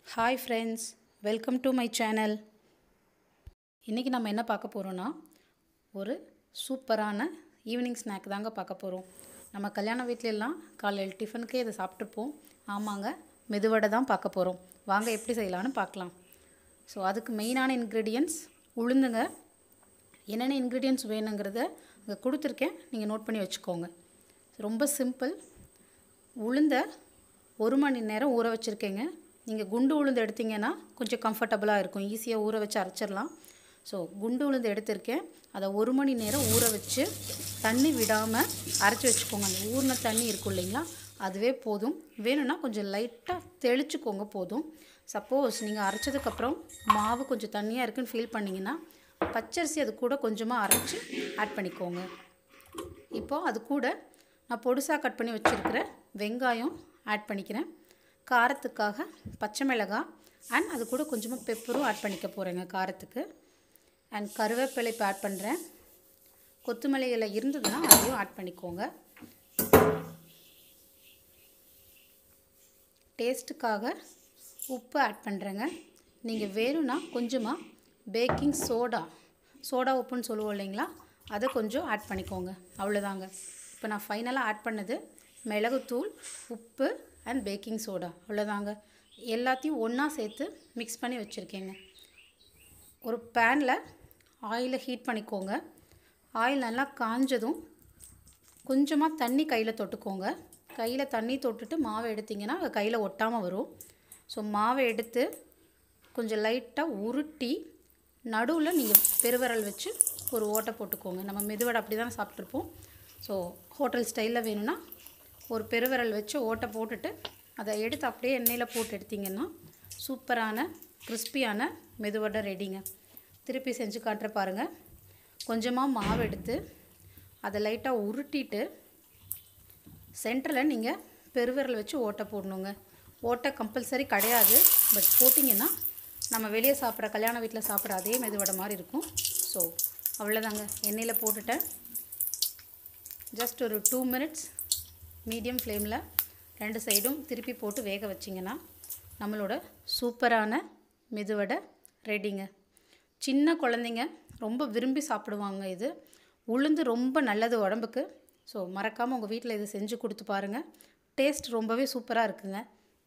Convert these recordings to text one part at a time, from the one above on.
hi friends welcome to my channel இன்றைக்கி நம்ம என்ன பார்க்க போகிறோன்னா ஒரு சூப்பரான ஈவினிங் ஸ்நாக் தாங்க பார்க்க போகிறோம் நம்ம கல்யாண வீட்லலாம் காலையில் டிஃபனுக்கே இதை சாப்பிட்ருப்போம் ஆமாங்க மெதுவடை தான் பார்க்க போகிறோம் வாங்க எப்படி செய்யலான்னு பார்க்கலாம் ஸோ அதுக்கு மெயினான இன்க்ரீடியன்ஸ் உளுந்துங்க என்னென்ன இன்க்ரீடியன்ஸ் வேணுங்கிறத அங்கே கொடுத்துருக்கேன் நீங்கள் நோட் பண்ணி வச்சுக்கோங்க ரொம்ப சிம்பிள் உளுந்தை ஒரு மணி நேரம் ஊற வச்சுருக்கேங்க நீங்கள் குண்டு உளுந்து எடுத்தீங்கன்னா கொஞ்சம் கம்ஃபர்டபுளாக இருக்கும் ஈஸியாக ஊற வச்சு அரைச்சிடலாம் ஸோ குண்டு உளுந்து எடுத்திருக்கேன் அதை ஒரு மணி நேரம் ஊற வச்சு தண்ணி விடாமல் அரைச்சி வச்சுக்கோங்க அந்த ஊறின தண்ணி இருக்கும் இல்லைங்களா அதுவே போதும் வேணும்னா கொஞ்சம் லைட்டாக தெளிச்சுக்கோங்க போதும் சப்போஸ் நீங்கள் அரைச்சதுக்கப்புறம் மாவு கொஞ்சம் தண்ணியாக இருக்குன்னு ஃபீல் பண்ணிங்கன்னா பச்சரிசி அது கூட கொஞ்சமாக அரைச்சி ஆட் பண்ணிக்கோங்க இப்போது அது கூட நான் பொடுசாக கட் பண்ணி வச்சுருக்கிற வெங்காயம் ஆட் பண்ணிக்கிறேன் காரத்துக்காக பச்சை மிளகாய் அண்ட் அது கூட கொஞ்சமாக பெப்பரும் ஆட் பண்ணிக்க போகிறேங்க காரத்துக்கு அண்ட் கருவேப்பிலை இப்போ ஆட் பண்ணுறேன் கொத்தமல்லி இலை இருந்ததுன்னா அதையும் ஆட் பண்ணிக்கோங்க டேஸ்ட்டுக்காக உப்பு ஆட் பண்ணுறேங்க நீங்கள் வேணும்னா கொஞ்சமாக பேக்கிங் சோடா சோடா உப்புன்னு சொல்லுவோம் இல்லைங்களா அதை கொஞ்சம் ஆட் பண்ணிக்கோங்க அவ்வளோதாங்க இப்போ நான் ஃபைனலாக ஆட் பண்ணது மிளகுத்தூள் உப்பு அண்ட் பேக்கிங் சோடா அவ்வளோதாங்க எல்லாத்தையும் ஒன்றா சேர்த்து மிக்ஸ் பண்ணி வச்சுருக்கேங்க ஒரு பேனில் ஆயிலை ஹீட் பண்ணிக்கோங்க ஆயில் நல்லா காஞ்சதும் கொஞ்சமாக தண்ணி கையில் தொட்டுக்கோங்க கையில் தண்ணி தொட்டுட்டு மாவை எடுத்திங்கன்னா கையில் ஒட்டாமல் வரும் ஸோ மாவை எடுத்து கொஞ்சம் லைட்டாக உருட்டி நடுவில் நீங்கள் பெருவிரல் வச்சு ஒரு ஓட்டை போட்டுக்கோங்க நம்ம மெதுவடை அப்படி தான் சாப்பிட்ருப்போம் ஸோ ஹோட்டல் ஸ்டைலில் வேணும்னா ஒரு பெருவிரல் வச்சு ஓட்டை போட்டுட்டு அதை எடுத்து அப்படியே எண்ணெயில் போட்டு எடுத்திங்கன்னா சூப்பரான கிறிஸ்பியான மெதுவடை ரெடிங்க திருப்பி செஞ்சு காட்டுற பாருங்கள் கொஞ்சமாக மாவு எடுத்து அதை லைட்டாக உருட்டிட்டு சென்டரில் நீங்கள் பெருவிரல் வச்சு ஓட்டை போடணுங்க ஓட்டை கம்பல்சரி கிடையாது பட் போட்டிங்கன்னா நம்ம வெளியே சாப்பிட்ற கல்யாண வீட்டில் சாப்பிட்ற அதே மெதுவடை மாதிரி இருக்கும் ஸோ அவ்வளோதாங்க எண்ணெயில் போட்டுட்டேன் ஜஸ்ட் ஒரு டூ மினிட்ஸ் மீடியம் ஃப்ளேமில் ரெண்டு சைடும் திருப்பி போட்டு வேக வச்சிங்கன்னா நம்மளோட சூப்பரான மெதுவடை ரெடிங்க சின்ன குழந்தைங்க ரொம்ப விரும்பி சாப்பிடுவாங்க இது உளுந்து ரொம்ப நல்லது உடம்புக்கு ஸோ மறக்காமல் உங்கள் வீட்டில் இது செஞ்சு கொடுத்து பாருங்கள் டேஸ்ட் ரொம்பவே சூப்பராக இருக்குங்க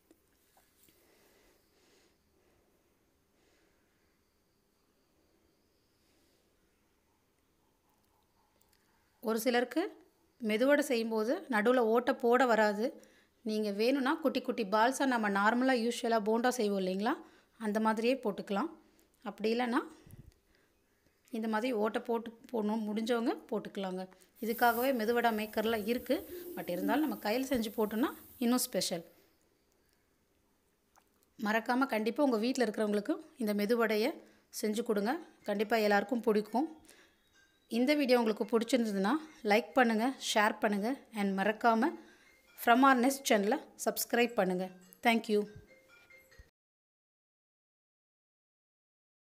ஒரு சிலருக்கு மெதுவடை செய்யும்போது நடுவில் ஓட்டை போட வராது நீங்கள் வேணும்னா குட்டி குட்டி பால்ஸாக நம்ம நார்மலாக யூஸ்வலாக போண்டா செய்வோம் இல்லைங்களா அந்த மாதிரியே போட்டுக்கலாம் அப்படி இல்லைன்னா இந்த மாதிரி ஓட்டை போட்டு போடணும் முடிஞ்சவங்க போட்டுக்கலாங்க இதுக்காகவே மெதுவடை மேக்கர்லாம் இருக்குது பட் இருந்தாலும் நம்ம கையில் செஞ்சு போட்டோன்னா இன்னும் ஸ்பெஷல் மறக்காமல் கண்டிப்பாக உங்கள் வீட்டில் இருக்கிறவங்களுக்கும் இந்த மெதுவடையை செஞ்சு கொடுங்க கண்டிப்பாக எல்லாருக்கும் பிடிக்கும் இந்த வீடியோ உங்களுக்கு பிடிச்சிருந்ததுன்னா லைக் பண்ணுங்கள் ஷேர் பண்ணுங்கள் அண்ட் மறக்காமல் ஃப்ரம் ஆர் நெஸ்ட் சேனலை சப்ஸ்கிரைப் பண்ணுங்கள் தேங்க்யூ